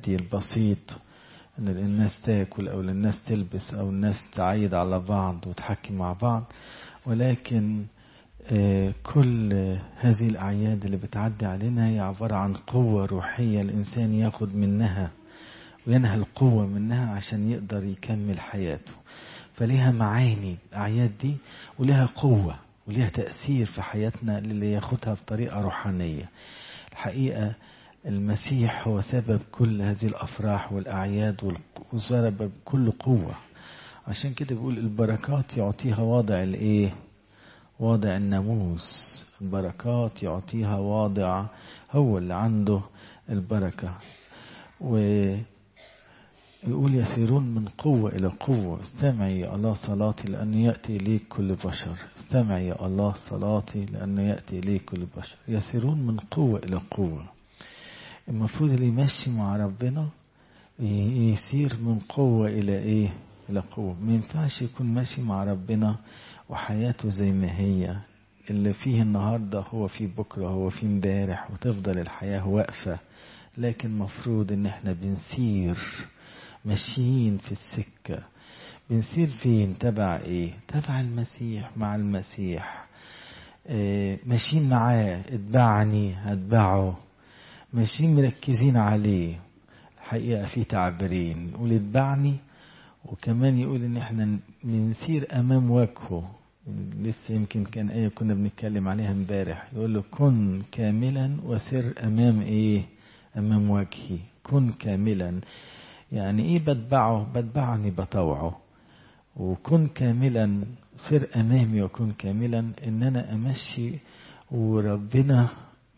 المادي البسيط ان الناس تاكل او الناس تلبس او الناس تعيد على بعض وتحكي مع بعض ولكن كل هذه الأعياد اللي بتعدي علينا هي عبارة عن قوة روحية الإنسان ياخد منها وينهى القوة منها عشان يقدر يكمل حياته فليها معاني الأعياد دي ولها قوة وليها تأثير في حياتنا اللي ياخدها بطريقة روحانية الحقيقة المسيح هو سبب كل هذه الأفراح والأعياد وسبب كل قوة عشان كده بيقول البركات يعطيها وضع الإيه واضع الناموس البركات يعطيها واضع هو اللي عنده البركة ويقول يسيرون من قوة إلى قوة استمعي يا الله صلاتي لأن يأتي إليك كل بشر استمعي يا الله صلاتي لأن يأتي إليك كل بشر يسيرون من قوة إلى قوة المفروض اللي يمشي مع ربنا يسير من قوة إلى إيه إلى قوة ما ينفعش يكون ماشي مع ربنا وحياته زي ما هي اللي فيه النهاردة هو فيه بكرة هو فيه امبارح وتفضل الحياة واقفة لكن مفروض ان احنا بنسير ماشيين في السكة بنسير فين تبع ايه تبع المسيح مع المسيح اه ماشيين معاه اتبعني هتبعه ماشيين مركزين عليه الحقيقة في تعبيرين يقول اتبعني وكمان يقول ان احنا بنسير امام وجهه لسه يمكن كان ايه كنا بنتكلم عليها امبارح يقول له كن كاملا وسر امام ايه امام وجهي كن كاملا يعني ايه بتبعه بتبعني بطوعه وكن كاملا سر امامي وكن كاملا ان انا امشي وربنا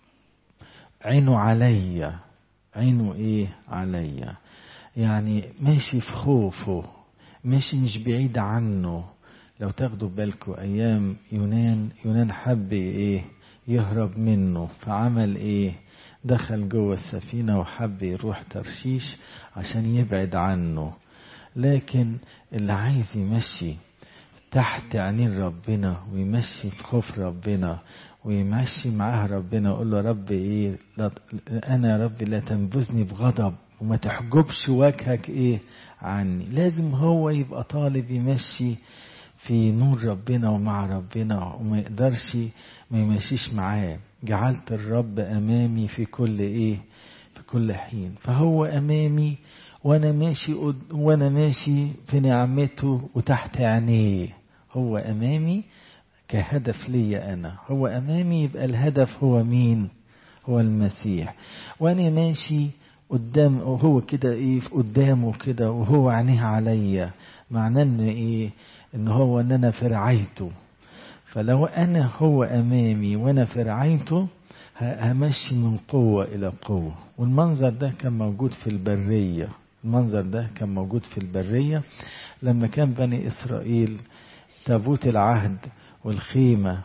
عينه عليا عينه ايه عليا يعني ماشي في خوفه ماشي مش بعيد عنه لو تاخدوا بالكم ايام يونان يونان حب ايه يهرب منه فعمل ايه دخل جوه السفينة وحب يروح ترشيش عشان يبعد عنه لكن اللي عايز يمشي تحت عينين ربنا ويمشي في خوف ربنا ويمشي معاه ربنا ويقول له رب ايه لا انا يا رب لا تنبذني بغضب وما تحجبش وجهك ايه عني لازم هو يبقى طالب يمشي في نور ربنا ومع ربنا وما يقدرش ما يمشيش معاه جعلت الرب امامي في كل ايه في كل حين فهو امامي وانا ماشي وانا ماشي في نعمته وتحت عينيه هو امامي كهدف لي انا هو امامي يبقى الهدف هو مين هو المسيح وانا ماشي قدام وهو كده ايه قدامه كده وهو عينيه عليا معناه ان ايه ان هو ان انا في رعايته فلو انا هو امامي وانا في رعايته همشي من قوة إلى قوة والمنظر ده كان موجود في البرية المنظر ده كان موجود في البرية لما كان بني إسرائيل تابوت العهد والخيمة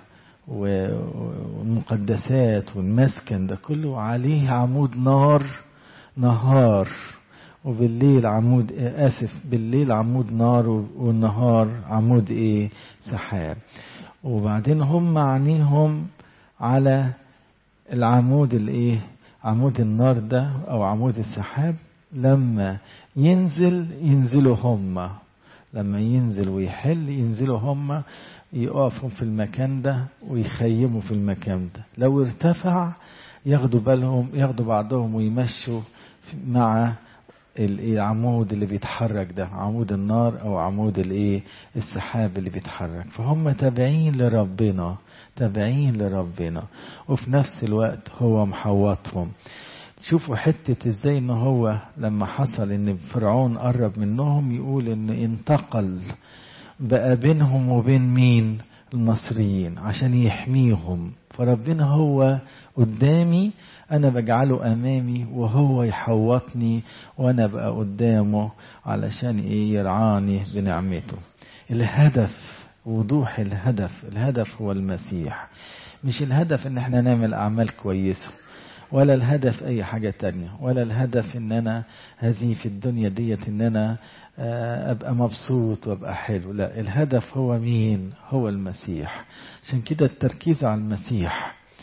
والمقدسات والمسكن ده كله عليه عمود نار نهار وبالليل عمود آسف بالليل عمود نار والنهار عمود إيه سحاب وبعدين هم عينيهم على العمود الايه عمود النار ده او عمود السحاب لما ينزل ينزلوا هم لما ينزل ويحل ينزلوا هم يقفوا في المكان ده ويخيموا في المكان ده لو ارتفع ياخدوا بالهم ياخدوا بعضهم ويمشوا مع العمود اللي بيتحرك ده عمود النار او عمود الايه السحاب اللي بيتحرك فهم تابعين لربنا تابعين لربنا وفي نفس الوقت هو محوطهم شوفوا حتة ازاي ان هو لما حصل ان فرعون قرب منهم يقول ان انتقل بقى بينهم وبين مين المصريين عشان يحميهم فربنا هو قدامي انا بجعله امامي وهو يحوطني وانا بقى قدامه علشان ايه يرعاني بنعمته الهدف وضوح الهدف الهدف هو المسيح مش الهدف ان احنا نعمل اعمال كويسه ولا الهدف اي حاجه تانية ولا الهدف ان انا هذه في الدنيا ديت ان انا ابقى مبسوط وابقى حلو لا الهدف هو مين هو المسيح عشان كده التركيز على المسيح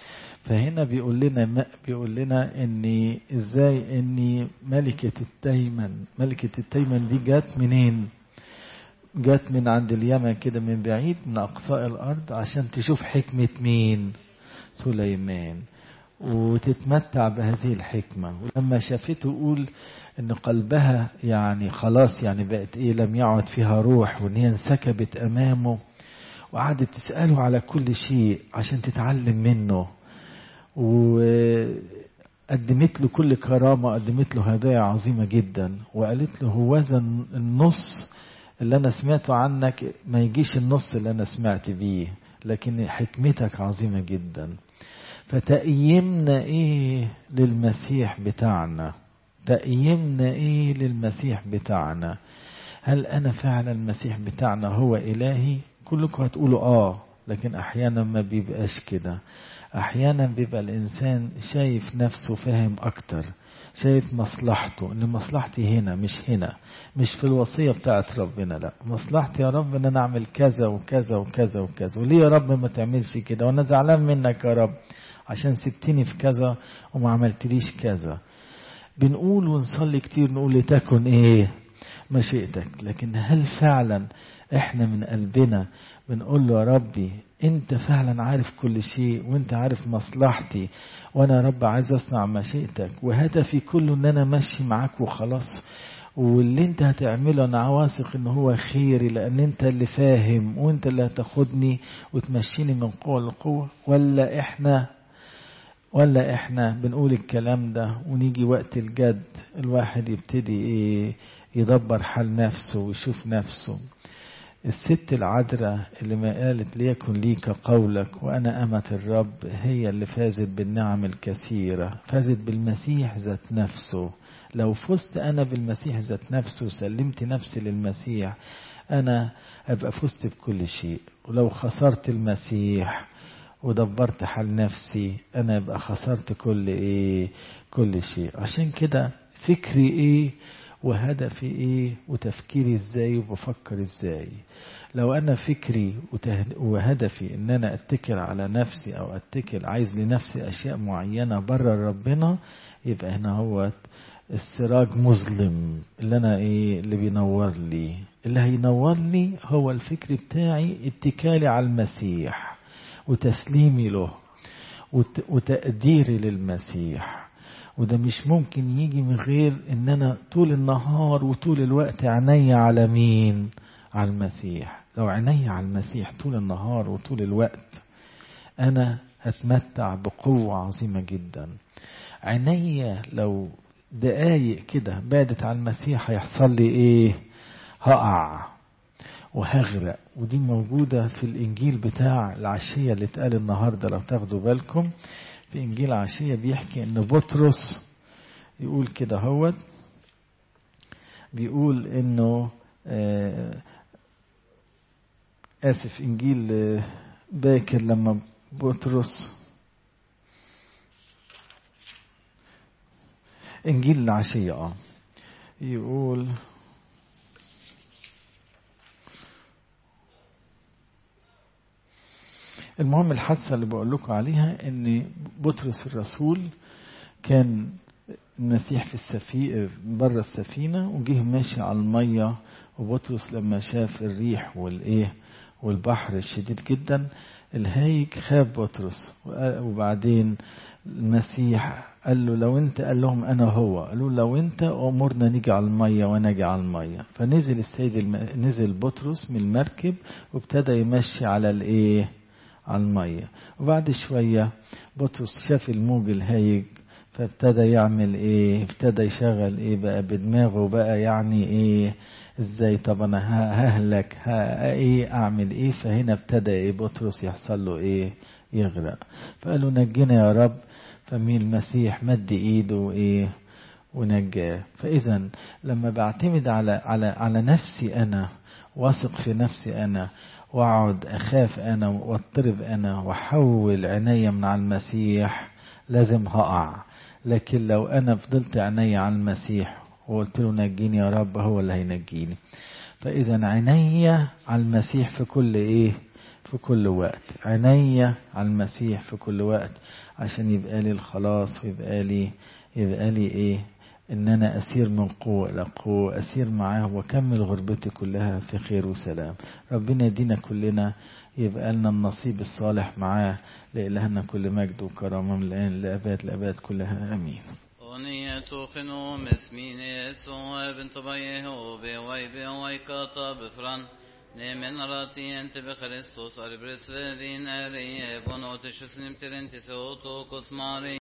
فهنا بيقول لنا بيقول لنا ان ازاي ان ملكة التيمن ملكة التيمن دي جت منين جت من عند اليمن كده من بعيد من اقصاء الارض عشان تشوف حكمة مين سليمان وتتمتع بهذه الحكمة ولما شافته قول ان قلبها يعني خلاص يعني بقت ايه لم يعد فيها روح وان هي انسكبت امامه وقعدت تسأله على كل شيء عشان تتعلم منه وقدمت له كل كرامة قدمت له هدايا عظيمة جدا وقالت له هوذا النص اللي أنا سمعته عنك ما يجيش النص اللي أنا سمعت بيه لكن حكمتك عظيمة جدا فتأيمنا إيه للمسيح بتاعنا تأيمنا إيه للمسيح بتاعنا هل أنا فعلا المسيح بتاعنا هو إلهي كلكم هتقولوا آه لكن أحيانا ما بيبقاش كده أحيانا بيبقى الإنسان شايف نفسه فاهم أكتر شايف مصلحته إن مصلحتي هنا مش هنا مش في الوصية بتاعت ربنا لا مصلحتي يا رب إن أنا أعمل كذا وكذا وكذا وكذا وليه يا رب ما تعملش كده وأنا زعلان منك يا رب عشان سبتني في كذا وما عملتليش كذا بنقول ونصلي كتير نقول لتكن ايه مشيئتك لكن هل فعلا احنا من قلبنا بنقول له يا ربي انت فعلا عارف كل شيء وانت عارف مصلحتي وانا يا رب عايز اصنع مشيئتك وهدفي كله ان انا ماشي معاك وخلاص واللي انت هتعمله انا واثق ان هو خيري لان انت اللي فاهم وانت اللي هتاخدني وتمشيني من قوة لقوة ولا احنا ولا احنا بنقول الكلام ده ونيجي وقت الجد الواحد يبتدي ايه يدبر حال نفسه ويشوف نفسه الست العذراء اللي ما قالت ليكن ليك قولك وأنا أمة الرب هي اللي فازت بالنعم الكثيرة فازت بالمسيح ذات نفسه لو فزت أنا بالمسيح ذات نفسه وسلمت نفسي للمسيح أنا أبقى فزت بكل شيء ولو خسرت المسيح ودبرت حال نفسي أنا أبقى خسرت كل إيه كل شيء عشان كده فكري إيه وهدفي ايه وتفكيري ازاي وبفكر ازاي لو انا فكري وهدفي ان انا اتكل على نفسي او اتكل عايز لنفسي اشياء معينة بره ربنا يبقى هنا هو السراج مظلم اللي انا ايه اللي بينور لي اللي هينور لي هو الفكر بتاعي اتكالي على المسيح وتسليمي له وتقديري للمسيح وده مش ممكن يجي من غير ان انا طول النهار وطول الوقت عيني على مين على المسيح لو عيني على المسيح طول النهار وطول الوقت انا هتمتع بقوة عظيمة جدا عيني لو دقايق كده بعدت على المسيح هيحصل لي ايه هقع وهغرق ودي موجودة في الإنجيل بتاع العشية اللي اتقال النهاردة لو تاخدوا بالكم في إنجيل عشية بيحكي إن بطرس يقول كده هوت بيقول إنه آه آسف إنجيل آه باكر لما بطرس إنجيل العشية آه يقول المهم الحادثة اللي بقول لكم عليها ان بطرس الرسول كان المسيح في السفينة بره السفينة وجه ماشي على المية وبطرس لما شاف الريح والايه والبحر الشديد جدا الهايج خاف بطرس وبعدين المسيح قال له لو انت قال لهم انا هو قالوا لو انت امرنا نيجي على الميه وانا اجي على الميه فنزل السيد الم... نزل بطرس من المركب وابتدى يمشي على الايه على المية وبعد شوية بطرس شاف الموج الهايج فابتدى يعمل ايه ابتدى يشغل ايه بقى بدماغه بقى يعني ايه ازاي طب انا ههلك ها ايه اعمل ايه فهنا ابتدى ايه بطرس يحصل له ايه يغرق فقالوا نجينا يا رب فمين المسيح مد ايده ايه ونجاه فاذا لما بعتمد على على على نفسي انا واثق في نفسي انا واقعد اخاف انا واضطرب انا واحول عينيا من على المسيح لازم هقع لكن لو انا فضلت عينيا على المسيح وقلت له نجيني يا رب هو اللي هينجيني فاذا عينيا على المسيح في كل ايه في كل وقت عينيا على المسيح في كل وقت عشان يبقى لي الخلاص ويبقى لي يبقى لي ايه ان انا اسير من قوة الى قوة اسير معاه واكمل غربتي كلها في خير وسلام ربنا يدينا كلنا يبقى لنا النصيب الصالح معاه لإلهنا كل مجد وكرامة من الآن لأباد الأباد كلها آمين أنية خنو مسمين سوى بنت بيه بوي بوي كاتا بفران نمن راتي أنت بخريستوس أربرس ذين أريه بنوتش سنمترنتي سوتو كسماري